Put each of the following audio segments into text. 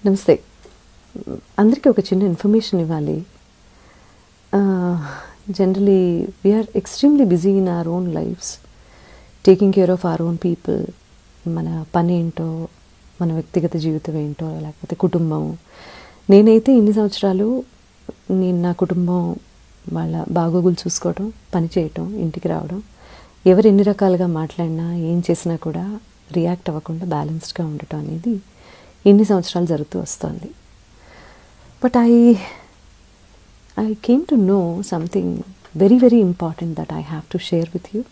నమస్తే అందరికీ ఒక చిన్న ఇన్ఫర్మేషన్ ఇవ్వాలి generally we're extremely busy in our own lives taking care of our own people మన పని ఏంటో మన వ్యక్తిగత జీవితం ఏంటో లేకపోతే కుటుంబం నేనైతే ఇన్ని సంవత్సరాలు నేను నా కుటుంబం వాళ్ళ బాగోగులు చూసుకోవడం పని చేయటం ఇంటికి రావడం ఎవరు ఎన్ని రకాలుగా మాట్లాడినా ఏం చేసినా కూడా రియాక్ట్ అవ్వకుండా బ్యాలెన్స్డ్గా ఉండటం అనేది ఇన్ని సంవత్సరాలు జరుగుతూ వస్తుంది but I I came to know something very very important that I have to share with you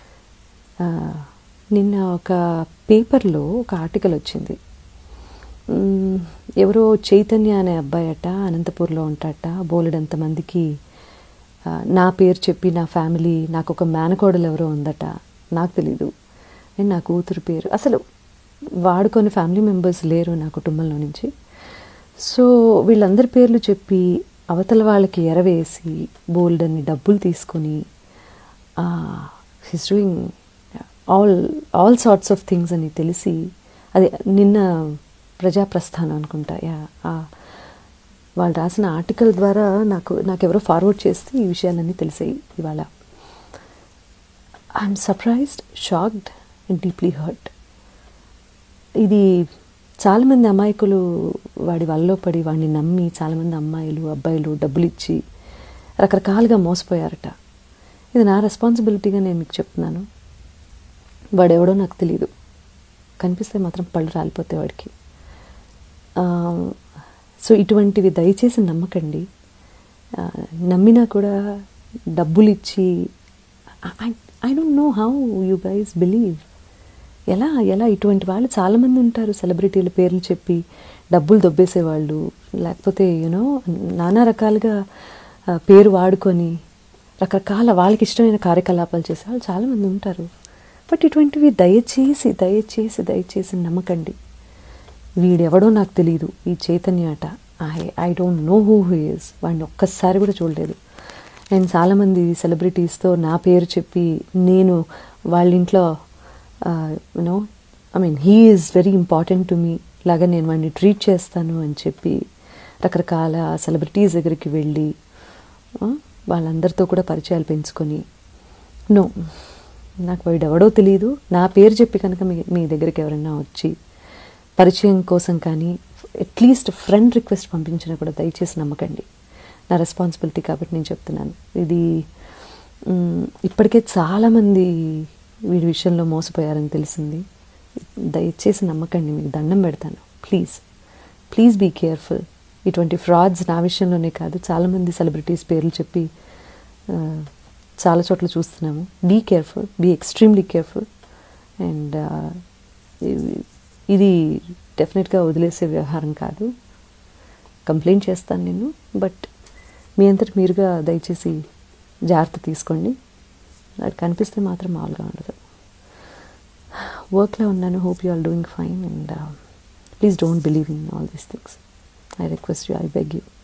నిన్న ఒక పేపర్లో ఒక ఆర్టికల్ వచ్చింది మ్, ఎవరో చైతన్య అనే అబ్బాయి అట అనంతపూర్లో ఉంటాట బోలెడంత మందికి ఆ, నా పేరు చెప్పి నా ఫ్యామిలీ నాకు ఒక మేనకోడలు ఎవరో ఉందట నాకు తెలీదు అండ్ నా కూతురు పేరు అసలు వాడుకొని ఫ్యామిలీ మెంబర్స్ లేరు నా కుటుంబంలో నుంచి సో వీళ్ళందరి పేర్లు చెప్పి అవతల వాళ్ళకి ఎరవేసి బోల్డ్ అని డబ్బులు తీసుకొని he's doing all all sorts of things అని తెలిసి అది నిన్న ప్రజాప్రస్థానం అనుకుంటా యా ఆ వాళ్ళు రాసిన ఆర్టికల్ ద్వారా నాకు నాకు ఎవరో ఫార్వర్డ్ చేస్తే ఈ విషయాలన్నీ తెలిసాయి ఇవాళ I'm surprised shocked and deeply hurt ఇది చాలామంది అమాయకులు వాడి వల్లో పడి వాడిని నమ్మి చాలామంది అమ్మాయిలు అబ్బాయిలు డబ్బులు ఇచ్చి రకరకాలుగా మోసపోయారట ఇది నా రెస్పాన్సిబిలిటీగా నేను మీకు చెప్తున్నాను వాడెవడో నాకు తెలియదు కనిపిస్తే మాత్రం పళ్ళు రాలిపోతాయి వాడికి ఆ, సో ఇటువంటివి దయచేసి నమ్మకండి ఆ, నమ్మినా కూడా డబ్బులు ఇచ్చి I don't know how you guys believe ఎలా ఎలా ఇటువంటి వాళ్ళు చాలామంది ఉంటారు సెలబ్రిటీల పేర్లు చెప్పి డబ్బులు దొబ్బేసేవాళ్ళు లేకపోతే యూనో నానా రకాలుగా ఆ, పేరు వాడుకొని రకరకాల వాళ్ళకి ఇష్టమైన కార్యకలాపాలు చేసే వాళ్ళు చాలామంది ఉంటారు బట్ ఇటువంటివి దయచేసి దయచేసి దయచేసి నమ్మకండి వీడెవడో నాకు తెలియదు ఈ చైతన్య అట I I don't know who who is వాడిని ఒక్కసారి కూడా చూడలేదు నేను చాలామంది సెలబ్రిటీస్తో నా పేరు చెప్పి నేను వాళ్ళ ఇంట్లో you know I mean he is very important to me లాగా నేను వాడిని ట్రీట్ చేస్తాను అని చెప్పి రకరకాల సెలబ్రిటీస్ దగ్గరికి వెళ్ళి ఆ, వాళ్ళందరితో కూడా పరిచయాలు పెంచుకొని నో నాకు వాడు ఎవడో తెలియదు నా పేరు చెప్పి కనుక మీ మీ దగ్గరికి ఎవరైనా వచ్చి పరిచయం కోసం కానీ అట్లీస్ట్ ఫ్రెండ్ రిక్వెస్ట్ పంపించినా కూడా దయచేసి నమ్మకండి నా రెస్పాన్సిబిలిటీ కాబట్టి నేను చెప్తున్నాను ఇది మ్, ఇప్పటికే చాలామంది వీడి విషయంలో మోసపోయారని తెలిసింది దయచేసి నమ్మకండి మీకు దండం పెడతాను ప్లీజ్ ప్లీజ్ బీ కేర్ఫుల్ ఇటువంటి ఫ్రాడ్స్ నా విషయంలోనే కాదు చాలామంది సెలబ్రిటీస్ పేర్లు చెప్పి ఆ, చాలా చోట్ల చూస్తున్నాము be careful be extremely careful and ఇది డెఫినెట్గా వదిలేసే వ్యవహారం కాదు కంప్లైంట్ చేస్తాను నేను బట్ మీ అంతటి మీరుగా దయచేసి జాగ్రత్త తీసుకోండి అది కనిపిస్తే మాత్రం మామూలుగా ఉండదు వర్క్లో ఉన్నాను hope you all doing fine and please don't believe in all these things I request you I beg you